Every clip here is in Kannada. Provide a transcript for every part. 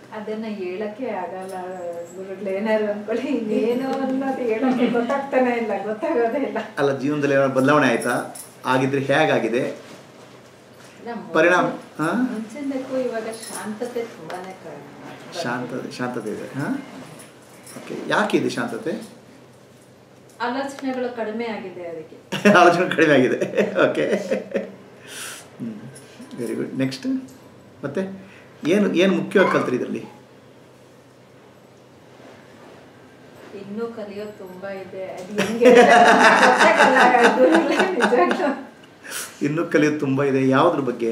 ಅದನ್ನ ಹೇಳಕ್ಕೆ ಆಗಲ್ಲ ಗುರುಗಳು ಏನಾರು ಅನ್ಕೊಳ್ಳಿ ಇನ್ನೇನು ಅನ್ನೋದು ಹೇಳಕ್ಕೆ ಗೊತ್ತಾಗ್ತಾನೆ ಇಲ್ಲ ಗೊತ್ತಾಗೋದೇ ಇಲ್ಲ ಅಲ್ಲ ಜೀವನದಲ್ಲಿ ಏನಾದ್ರು ಬದಲಾವಣೆ ಆಯ್ತಾ ಆಗಿದ್ರೆ ಹೇಗಾಗಿದೆ ನಮ್ಮ ಪರಿಣಾಮ ಹಾ ಮುಂಚಿನಕ್ಕೂ ಇವಾಗ ಶಾಂತತೆ ತುಂಬಾನೇ ಕಡಿಮೆ ಶಾಂತತೆ ಶಾಂತತೆ ಇದೆ ಹಾಂ ಓಕೆ ಯಾಕಿದೆ ಶಾಂತತೆ ಆಲೋಚನೆಗಳು ಕಡಿಮೆ ಆಗಿದೆ ಅದಕ್ಕೆ ಆಲೋಚನೆ ಕಡಿಮೆ ಆಗಿದೆ ಓಕೆ ವೆರಿ ಗುಡ್ ನೆಕ್ಸ್ಟ್ ಮತ್ತೆ ಏನು ಏನು ಮುಖ್ಯವಾಗಿ ಕಲ್ತ್ರಿ ಇದರಲ್ಲಿ ಇನ್ನೂ ಕಲಿಯೋದು ತುಂಬಾ ಇದೆ ಅದು ಹೆಂಗೆ ಗೊತ್ತಾಗಲ್ಲ ಗುರುಗಳೇ ನಿಜವಾಗ್ಲೂ. ಇನ್ನೂ ಕಲಿಯೋದು ತುಂಬ ಇದೆ ಯಾವುದ್ರ ಬಗ್ಗೆ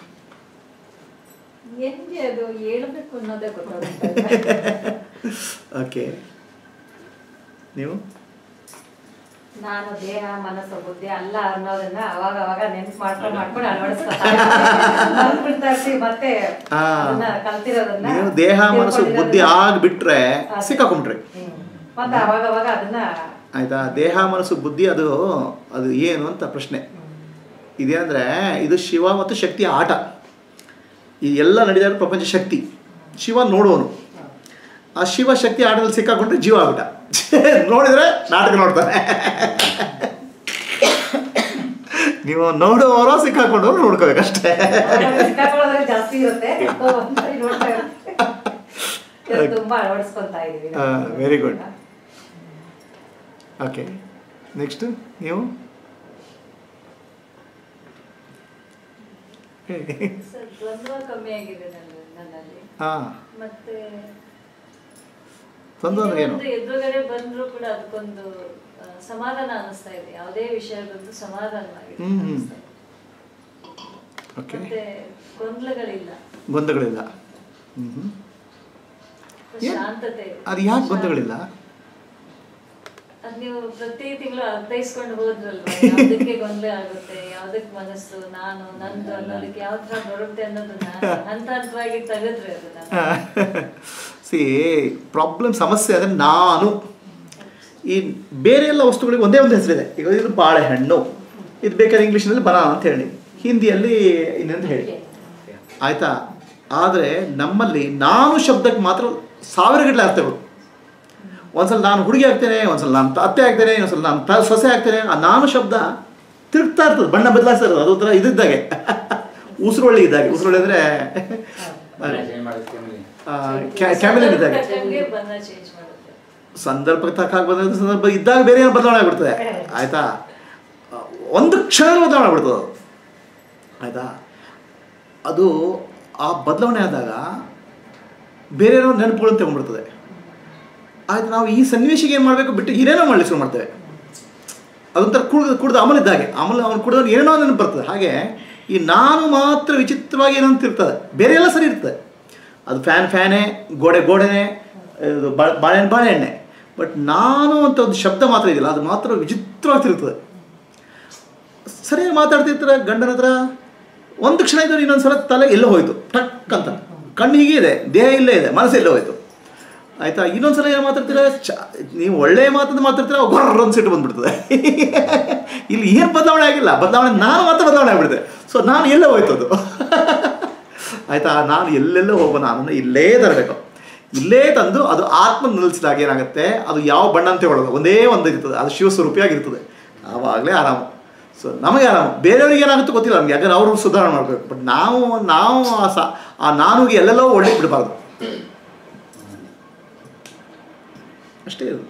ಹೆಂಗೆ ಅದು ಹೇಳ್ಬೇಕು ಅನ್ನೋದೇ ಗೊತ್ತಾಗ್ತಾ ಇಲ್ಲ. ಓಕೆ ನೀವು ನಾನು ದೇಹ ಮನಸ್ಸು ಬುದ್ಧಿ ಅಲ್ಲ ಅನ್ನೋದನ್ನ ಅವಾಗ ಅವಾಗ ನೆನ್ಪು ಮಾಡ್ಕೊಂಡು ಮಾಡ್ಕೊಂಡು ಅಳವಡಿಸ್ಕೊತಾ ಇರ್ತೀವಿ ಮತ್ತೆ ಆ. ಅದನ್ನ ಕಲ್ತಿರೋದನ್ನ ನೀವು ದೇಹ ಮನಸ್ಸು ಬುದ್ಧಿ ತಿಳ್ಕೊಂಡಿರೋದನ್ನ- ಆಗಿಬಿಟ್ರೆ ಅದು. ಸಿಕ್ಕಾಕೊಂಡ್ರಿ ಹ್ಮ್. ಮತ್ತೆ ಅವಾಗ ಅವಾಗ ಅದನ್ನ ಆಯಿತಾ ದೇಹ ಮನಸ್ಸು ಬುದ್ಧಿ ಅದು ಅದು ಏನು ಅಂತ ಪ್ರಶ್ನೆ ಇದೇನಂದರೆ ಇದು ಶಿವ ಮತ್ತು ಶಕ್ತಿಯ ಆಟ ಈ ಎಲ್ಲ ನಡೀತಾ ಇರೋ ಪ್ರಪಂಚ ಶಕ್ತಿ ಶಿವ ನೋಡುವನು ಆ ಶಿವ ಶಕ್ತಿ ಆಟದಲ್ಲಿ ಸಿಕ್ಕಾಕೊಂಡ್ರೆ ಜೀವ ಆಗ್ಬಿಟ್ಟ ನೋಡಿದ್ರೆ ನಾಟಕ ನೋಡ್ತಾನೆ ನೀವು ನೋಡುವವರೋ ಸಿಕ್ಕಾಕೊಂಡವ್ರು ನೋಡ್ಕೋಬೇಕಷ್ಟೇ ಅವಾಗ ಸಿಕ್ಕಾಕೊಳ್ಳೋದ್ರಲ್ಲಿ ಜಾಸ್ತಿ ಇರುತ್ತೆ ಒಂದ್ಸರಿ ನೋಡ್ತಾ ಇರುತ್ತೆ. ಇದು ತುಂಬಾ ಅಳವಡಿಸ್ಕೊಂತಾ ಇದೀವಿ ಆ, very good. ಓಕೆ ನೆಕ್ಸ್ಟ್ ನೀವು ಸರ್, ದ್ವಂದ್ವ ಕಮ್ಮಿ ಆಗಿದೆ ನನ್ನ- ನನ್ನಲ್ಲಿ ಹಾಂ ಮತ್ತೆ ತೊಂದರೆ ಅಂದ್ರೆ ಏನು ಒಂದು ಎದುರುಗಡೆ ಬಂದ್ರು ಕೂಡ ಅದಕ್ಕೊಂದು ಆ, ಸಮಾಧಾನ ಅನಿಸ್ತಾ ಇದೆ ಯಾವುದೇ ವಿಷಯ ಬಂದು ಸಮಾಧಾನವಾಗಿದೆ ಹ್ಮ್, ಹ್ಮ್. ಅನಿಸ್ತಾ ಇದೆ. ಓಕೆ ಮತ್ತೆ ಗೊಂದಲಗಳಿಲ್ಲ ಗೊಂದಗಳಿಲ್ಲ ಹ್ಞೂ ಏನ್? ಶಾಂತತೆ ಇದೆ. ಅದು ಯಾಕೆ ಗೊಂದಗಳಿಲ್ಲ ಅದ್ ನೀವು ಪ್ರತಿ ತಿಂಗಳು ಅರ್ಥೈಸ್ಕೊಂಡು ಹೋದ್ರಲ್ವಾ ಯಾವ್ದಕ್ಕೆ ಗೊಂದಲ ಆಗುತ್ತೆ ಯಾವ್ದಕ್ ಮನಸ್ಸು ನಾನು ನಂದು ಅನ್ನೋದಕ್ಕೆ ಯಾವ ತರ ಬರುತ್ತೆ ಅನ್ನೋದನ್ನ ಹಂತ ಹಂತವಾಗಿ ತೆಗೆದ್ರೆ ಅದನ್ನ ಸಿ ಪ್ರಾಬ್ಲಮ್ ಸಮಸ್ಯೆ ಅಂದರೆ ನಾನು ಈ ಬೇರೆ ಎಲ್ಲ ವಸ್ತುಗಳಿಗೆ ಒಂದೇ ಒಂದು ಹೆಸರಿದೆ ಈಗ ಇದು ಬಾಳೆಹಣ್ಣು ಇದು ಬೇಕಾದ್ರೆ ಇಂಗ್ಲೀಷ್ನಲ್ಲಿ ಬನಾನ ಅಂತ ಹೇಳಿ ಹಿಂದಿಯಲ್ಲಿ ಇನ್ನೊಂದು ಹೇಳಿ ಆಯಿತಾ ಆದರೆ ನಮ್ಮಲ್ಲಿ ನಾನು ಶಬ್ದಕ್ಕೆ ಮಾತ್ರ ಸಾವಿರಗಟ್ಟಲೆ ಅರ್ಥಗಳು ಒಂದ್ಸಲ ನಾನು ಹುಡುಗಿ ಆಗ್ತೇನೆ ಒಂದ್ಸಲ ನಾನು ಅತ್ತೆ ಆಗ್ತೇನೆ ಇನ್ನೊಂದ್ಸಲ ನಾನು ತ ಸೊಸೆ ಆಗ್ತೇನೆ ಆ ನಾನು ಶಬ್ದ ತಿರುಗ್ತಾ ಇರ್ತದೆ ಬಣ್ಣ ಬದಲಾಯಿಸ್ತಾ ಇರ್ತದೆ ಅದು ಒಂಥರ ಇದಿದ್ದಾಗೆ ಉಸಿರೊಳ್ಳಿ ಇದ್ದಾಗೆ ಉಸಿರೊಳ್ಳಿ ಅಂದರೆ ಚೇಂಜ್ ಮಾಡೋದಕ್ಕೆ ಆಮೇಲೆ ಕ್ಯಾಮಿಲಿನ್ ಇದ್ದಾಗೆ ಸಂದರ್ಭಕ್ಕೆ ಬಣ್ಣ ಚೇಂಜ ಮಾಡುತ್ತೆ ಸಂದರ್ಭಕ್ಕೆ ತಕ್ಕ ಬಂದ ಸಂದರ್ಭ ಇದ್ದಾಗ ಬೇರೆ ಏನೋ ಬದಲಾವಣೆ ಆಗ್ಬಿಡ್ತದೆ ಆಯಿತಾ ಒಂದು ಕ್ಷಣ ಬದಲಾವಣೆ ಆಗ್ಬಿಡ್ತದೆ ಅದು ಆಯಿತಾ ಅದು ಆ ಬದಲಾವಣೆ ಆದಾಗ ಬೇರೆ ಏನೋ ನೆನಪುಗಳನ್ನು ತಗೊಂಡ್ಬಿಡ್ತದೆ ಆಯ್ತು ನಾವು ಈ ಸನ್ನಿವೇಶಕ್ಕೆ ಏನು ಮಾಡಬೇಕು ಬಿಟ್ಟು ಏನೇನೋ ಮಾಡಲಿ ಶುರು ಮಾಡ್ತೇವೆ ಅದೊಂಥರ ಕುಡ್ದು ಕುಡ್ದು ಅಮಲ್ ಇದ್ದಾಗೆ ಅಮಲ್ ಅವನು ಕುಡಿದವನು ಏನೇನೋ ನೆನಪು ಬರ್ತದೆ ಹಾಗೆ ಈ ನಾನು ಮಾತ್ರ ವಿಚಿತ್ರವಾಗಿ ಏನೋ ಅಂತ ಇರ್ತದೆ ಬೇರೆ ಎಲ್ಲ ಸರಿ ಇರ್ತದೆ ಅದು ಫ್ಯಾನ್ ಫ್ಯಾನೇ ಗೋಡೆ ಗೋಡೆನೇ ಇದು ಬಾ- ಬಾಳೆಹಣ್ಣು ಬಾಳೆಹಣ್ಣೆ ಬಟ್ ನಾನು ಅಂತ ಒಂದು ಶಬ್ದ ಮಾತ್ರ ಇದೆಯಲ್ಲ ಅದು ಮಾತ್ರ ವಿಚಿತ್ರವಾಗಿ ತಿರುಗ್ತದೆ ಸರಿಯಾಗಿ ಮಾತಾಡ್ತಿರ್ತಾರೆ ಗಂಡನ ಹತ್ರ ಒಂದು ಕ್ಷಣ ಇದ್ರೆ ಇನ್ನೊಂದು ಸಲ ತಲೆ ಎಲ್ಲೋ ಹೋಯ್ತು ಟಕ್ ಅಂತ ಕಣ್ಣು ಹೀಗೆ ಇದೆ ದೇಹ ಇಲ್ಲೇ ಇದೆ ಮನಸ್ಸು ಎಲ್ಲೋ ಹೋಯ್ತು ಆಯ್ತಾ ಇನ್ನೊಂದು ಸಲ ಏನು ಮಾತಾಡ್ತೀರಾ ಚ ನೀವು ಒಳ್ಳೆಯ ಮಾತನ್ನು ಮಾತಾಡ್ತೀರಾ ಗೊರ್ರ ಒಂದು ಸಿಟ್ಟು ಬಂದ್ಬಿಡ್ತದೆ ಇಲ್ಲಿ ಏನು ಬದಲಾವಣೆ ಆಗಿಲ್ಲ ಬದಲಾವಣೆ ನಾನು ಮಾತ್ರ ಬದಲಾವಣೆ ಆಗ್ಬಿಡಿದೆ ಸೊ ನಾನು ಎಲ್ಲೇ ಹೋಯ್ತು ಅದು ಆಯ್ತಾ ನಾನು ಎಲ್ಲೆಲ್ಲೋ ಹೋಗೋ ನಾನು ಇಲ್ಲೇ ತರಬೇಕು ಇಲ್ಲೇ ತಂದು ಅದು ಆತ್ಮ ನಿಲ್ಲಿಸಿದಾಗ ಏನಾಗುತ್ತೆ ಅದು ಯಾವ ಬಣ್ಣ ಅಂತ ಹೇಳೋದು ಒಂದೇ ಒಂದು ಇರ್ತದೆ ಅದು ಶಿವಸ್ವರೂಪಿಯಾಗಿರ್ತದೆ ಆವಾಗಲೇ ಆರಾಮು ಸೊ ನಮಗೆ ಆರಾಮು ಬೇರೆಯವ್ರಿಗೆ ಏನಾಗುತ್ತೆ ಗೊತ್ತಿಲ್ಲ ನಮ್ಗೆ ಯಾಕಂದ್ರೆ ಅವರು ಸುಧಾರಣೆ ಮಾಡಬೇಕು ಬಟ್ ನಾವು ನಾವು ಆ ಸ ಆ ನಾನುಗೆ ಎಲ್ಲೆಲ್ಲೋ ಒಳ್ಳೆ ಬಿಡಬಾರ್ದು ಅಷ್ಟೇ ಇದು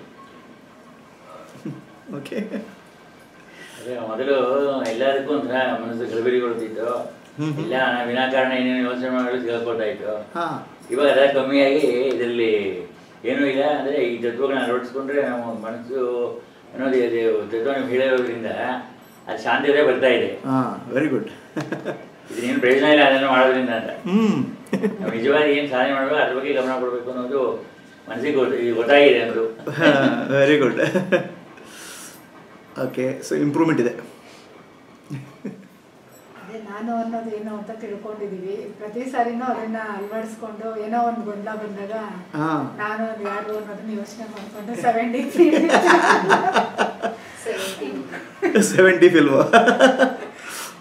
ಓಕೆ ಅದೇ ಮೊದಲು ಎಲ್ಲದಕ್ಕೂ ಒಂಥರ ಮನಸ್ಸು ಗಲಭೆಗೊಳ್ತಿತ್ತು ಹ್ಮ್. ಇಲ್ಲ ನಾ ವಿನಾಕಾರಣ ಏನೇನು ಯೋಚನೆ ಮಾಡಲು ಸಿಗಾಕೊಳ್ತಾ ಇತ್ತು ಹಾಂ ಇವಾಗ ಅದೆಲ್ಲ ಕಮ್ಮಿಯಾಗಿ ಇದರಲ್ಲಿ ಏನೂ ಇಲ್ಲ ಅಂದರೆ ಈ ತತ್ವಗಳನ್ನ ಅಳವಡಿಸ್ಕೊಂಡ್ರೆ ನಾವು ಮನಸ್ಸು ಅನ್ನೋದು ಇದು ತತ್ವ ನೀವು ಹೇಳಿರೋದ್ರಿಂದ ಅದು ಶಾಂತಿಯದೇ ಬರ್ತಾ ಇದೆ ಹಾಂ ವೆರಿ ಗುಡ್ ಇದನ್ನೇನು ಪ್ರಯೋಜನ ಇಲ್ಲ ಅದನ್ನು ಮಾಡೋದ್ರಿಂದ ಅಂತ ಹ್ಞೂ ನಾವು ನಿಜವಾಗಿ ಏನು ಸಾಧನೆ ಮಾಡಬೇಕು ಅದ್ರ ಬಗ್ಗೆ ಗಮನ ಕೊಡಬೇಕು ಅನ್ನೋದು ಮನಸ್ಸಿಗೆ ಗೊತ್ತ ಇದು ಗೊತ್ತಾಗಿದೆ ಅನ್ನೋದು very good okay so improvement ಇದೆ ಅದೇ ನಾನು ಅನ್ನೋದು ಏನೋ ಅಂತ ತಿಳ್ಕೊಂಡಿದೀವಿ ಪ್ರತಿ ಸಾರಿನೂ ಅದನ್ನ ಅಳವಡಿಸ್ಕೊಂಡು ಏನೋ ಒಂದು ಗೊಂದಲ ಬಂದಾಗ ಹಾಂ ನಾನು ಅದು ಯಾರು ಅನ್ನೋದನ್ನ ಯೋಚನೆ ಮಾಡ್ಕೊಂಡು ಸೆವೆಂಟಿ ಸೆವೆಂಟಿ ಫಿಲ್ಮು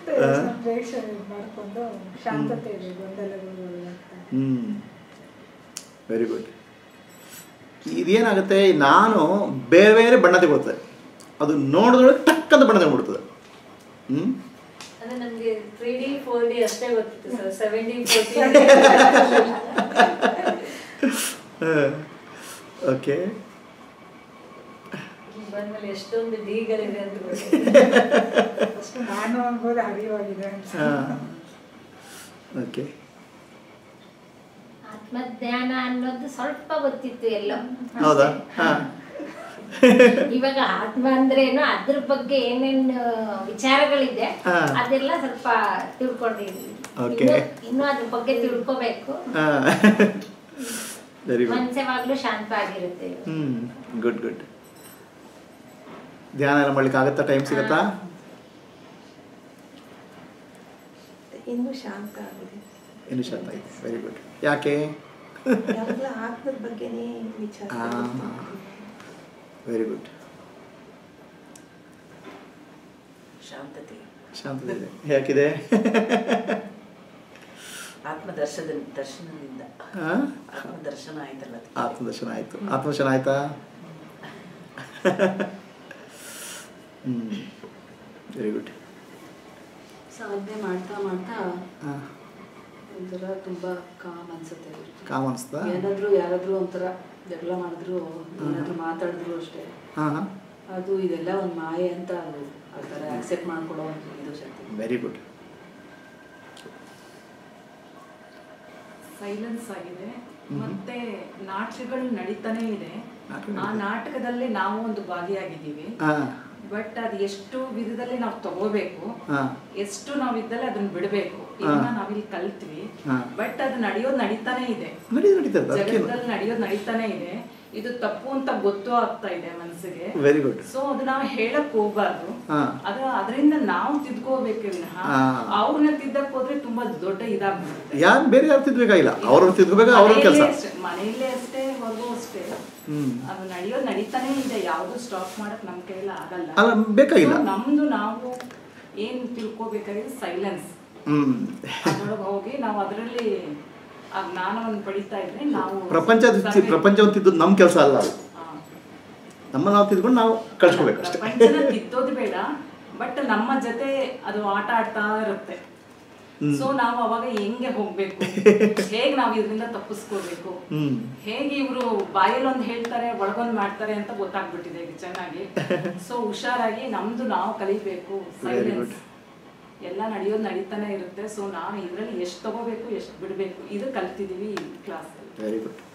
ಪ್ರೇಕ್ಷಣೆ ಮಾಡ್ಕೊಂಡು ಶಾಂತತೆ ಇದೆ ಗೊಂದಲಗಳು ಎಲ್ಲ ಆಗ್ತಾ ಇದೆ. ಹ್ಞೂ ವೆರಿ ಗುಡ್ ಇದೇನಾಗುತ್ತೆ ನಾನು ಬೇರೆ ಬೇರೆ ಬಣ್ಣ ತಗೊಳ್ತದೆ ಅದು ನೋಡಿದ್ರೆ ಟಕ್ ಅಂತ ಬಣ್ಣ ತಗೊಂಡ್ಬಿಡ್ತದೆ ಹ್ಞೂ ಅಂದ್ರೆ ನಮ್ಗೆ ತ್ರೀ ಡಿ ಫೋರ್ ಡಿ ಅಷ್ಟೇ ಗೊತ್ತಿತ್ತು sir seven D forty okay ಬಂದ್ಮೇಲೆ ಎಷ್ಟೊಂದು ಡಿಗಳಿದೆ ಅಂತ ಗೊತ್ತಿತ್ತು ಅಷ್ಟು ನಾನು ಅನ್ಬೋದು ಅರಿವಾಗಿದೆ ಅಂತ ಓಕೆ ಆತ್ಮಜ್ಞಾನ ಅನ್ನೋದು ಸ್ವಲ್ಪ ಗೊತ್ತಿತ್ತು ಎಲ್ಲೋ ಹೌದಾ ಹಾಂ ಇವಾಗ ಆತ್ಮ ಅಂದ್ರೇನು ಅದ್ರ ಬಗ್ಗೆ ಏನೇನು ವಿಚಾರಗಳಿದೆ ಹಾ. ಅದೆಲ್ಲ ಸ್ವಲ್ಪ ತಿಳ್ಕೊಂಡಿದ್ವಿ Okay. ಇನ್ನು- ಇನ್ನು ಅದ್ರ ಬಗ್ಗೆ ತಿಳ್ಕೊಬೇಕು ಹಾಂ ವೆರಿ ಗುಡ್ ಮನ್ಸು ಯಾವಾಗ್ಲೂ ಶಾಂತ ಆಗಿರುತ್ತೆ ಹ್ಞೂ ಗುಡ್ ಗುಡ್ ಧ್ಯಾನ ಎಲ್ಲ ಮಾಡ್ಲಿಕ್ಕೆ ಆಗುತ್ತಾ ಟೈಮ್ ಸಿಗುತ್ತಾ ಇನ್ನೂ ಶಾಂತ ಆಗಿದೆ ಇನ್ನು ಶಾಂತ ಆಯ್ತು ವೆರಿ ಗುಡ್ ಯಾಕೆ ಯಾವಾಗಲೂ ಆತ್ಮದ ಬಗ್ಗೆನೇ ವಿಚಾರ ವೆರಿ ಗುಡ್ ಶಾಂತತೆ ಶಾಂತ ಇದೆ ಯಾಕಿದೆ ಆತ್ಮದರ್ಶನ ದರ್ಶನದಿಂದ ಹಾಂ ಆತ್ಮದರ್ಶನ ಆಯ್ತಲ್ಲ ಅದಕ್ಕೆ. ಆತ್ಮದರ್ಶನ ಆಯಿತು ಆತ್ಮದರ್ಶನ ಆಯ್ತಾ ಹ್ಞೂ ವೆರಿ ಗುಡ್ ಸಾಧನೆ ಮಾಡ್ತಾ ಮಾಡ್ತಾ ಹಾಂ ಒಂಥರ ತುಂಬಾ ಕಾಮ್ ಅನ್ಸುತ್ತೆ ಕಾಮ್ ಅನಿಸ್ತಾ ಏನಾದ್ರೂ ಯಾರಾದ್ರೂ ಒಂಥರ ಜಗಳ ಮಾಡಿದ್ರು ಏನಾದ್ರೂ ಮಾತಾಡಿದ್ರು ಅಷ್ಟೇ ಹಾಂ ಹಾಂ ಅದು ಇದೆಲ್ಲ ಒಂದು ಮಾಯೆ ಅಂತ ಅದು ಆ ಥರ ಆಕ್ಸೆಪ್ಟ್ ಮಾಡ್ಕೊಳ್ಳೋ ಒಂದು ಇದು ಶಕ್ತಿ ವೆರಿ ಗುಡ್ ಸೈಲೆನ್ಸ್ ಆಗಿದೆ ಹ್ಮ್. ಮತ್ತೆ ನಾಟಕಗಳು ನಡೀತಾನೆ ಇದೆ ನಾಟಕ ಆ ನಡೀತಾ- ನಾಟಕದಲ್ಲಿ ನಾವು ಒಂದು ಭಾಗಿಯಾಗಿದ್ದೀವಿ ಹಾಂ ಬಟ್ ಅದು ಎಷ್ಟು ವಿಧದಲ್ಲಿ ನಾವು ತಗೋಬೇಕು ಹಾಂ ಎಷ್ಟು ನಾವು ಇದ್ದಲ್ಲಿ ಅದನ್ನ ಬಿಡಬೇಕು ಇದನ್ನ ಹಾ. ನಾವಿಲ್ಲಿ ಕಲ್ತ್ವಿ ಹಾ. ಬಟ್ ಅದು ನಡೆಯೋದು ನಡೀತಾನೆ ಇದೆ ನಡೀತಾ ನಡೀತದೆ ಅದಕ್ಕೇನು ಜಗತ್ತಲ್ಲಿ ನಡೆಯೋದು ನಡೀತಾನೆ ಇದೆ ಇದು ತಪ್ಪು ಅಂತ ಗೊತ್ತೂ ಆಗ್ತಾ ಇದೆ ಮನಸ್ಸಿಗೆ ವೆರಿ ಗುಡ್ ಸೊ ಅದು ನಾವು ಹೇಳಕ್ ಹೋಗ್ಬಾರ್ದು ಹಾಂ ಅದು ಅದರಿಂದ ನಾವು ತಿದ್ಕೋಬೇಕು ವಿನಃ ಹಾ. ಅವ್ರನ್ನ ತಿದ್ದಕ್ ಹೋದ್ರೆ ತುಂಬಾ ದೊಡ್ಡ ಇದಾಗ್ಬಿಡುತ್ತೆ ಯಾರು ಬೇರೆ ಯಾರು ತಿದ್ಬೇಕಾಗಿಲ್ಲ ಅವ್ರವ್ರು ತಿದ್ಕೋಬೇಕು ಅವ್ರ ಕೆಲಸ ಮನೆಯಲ್ಲೇ ಅಷ್ಟೇ- ಮನೆಯಲ್ಲೇ ಅಷ್ಟೇ ಹೊರಗೂ ಅಷ್ಟೇ ಹ್ಞೂ ಅದು ನಡೆಯೋದು ನಡೀತಾನೆ ಇದೆ ಯಾವುದು ಸ್ಟಾಪ್ ಮಾಡಕ್ ನಮ್ ಕೈಯಲ್ಲಿ ಆಗಲ್ಲ ಅಲ್ಲ ಬೇಕಾಗಿಲ್ಲ So, ನಮ್ದು ನಾವು ಏನ್ ತಿಳ್ಕೊಬೇಕಾಗಿದೆ ಸೈಲೆನ್ಸ್ ಹ್ಞೂ ಅದ್ರೊಳಗೆ ಹೋಗಿ ನಾವು ಅದರಲ್ಲಿ ಆ ಜ್ಞಾನವನ್ನು ಪಡಿತಾ ಇದ್ರೆ ನಾವು ಪ್ರಪಂಚ ಸರಿ- ಪ್ರಪಂಚವನ್ನು ತಿದ್ದೋದು ನಮ್ಮ ಕೆಲಸ ಅಲ್ಲ ಅದು ಹಾ. ನಮ್ಮ ನಾವು ತಿದ್ಕೊಂಡು ನಾವು ಕಳ್ಸ್ಕೋಬೇಕು ಅಷ್ಟೇ ಪ್ರಪಂಚನ ತಿದ್ದೋದು ಬೇಡ ಬಟ್ ನಮ್ಮ ಜೊತೆ ಅದು ಆಟ ಆಡ್ತಾ ಇರುತ್ತೆ ಹ್ಮ್. ಸೊ ನಾವು ಅವಾಗ ಹೆಂಗೆ ಹೋಗ್ಬೇಕು ಹೇಗ್ ನಾವು ಇದರಿಂದ ತಪ್ಪಿಸ್ಕೋಬೇಕು ಹ್ಞೂ ಹೇಗೆ ಇವರು ಬಾಯಲ್ಲಿ ಒಂದು ಹೇಳ್ತಾರೆ ಒಳಗೊಂದು ಮಾಡ್ತಾರೆ ಅಂತ ಗೊತ್ತಾಗ್ಬಿಟ್ಟಿದೆ ಈಗ ಚೆನ್ನಾಗಿ ಸೊ ಹುಷಾರಾಗಿ ನಮ್ದು ನಾವು ಕಲಿಬೇಕು Very ಸೈಲೆನ್ಸ್ good. ಎಲ್ಲ ನಡೆಯೋದು ನಡೀತಾನೆ ಇರುತ್ತೆ ಸೊ ನಾವು ಇದರಲ್ಲಿ ಎಷ್ಟು ತಗೋಬೇಕು ಎಷ್ಟು ಬಿಡಬೇಕು ಇದು ಕಲ್ತಿದೀವಿ ಕ್ಲಾಸ್ ವೆರಿ ಗುಡ್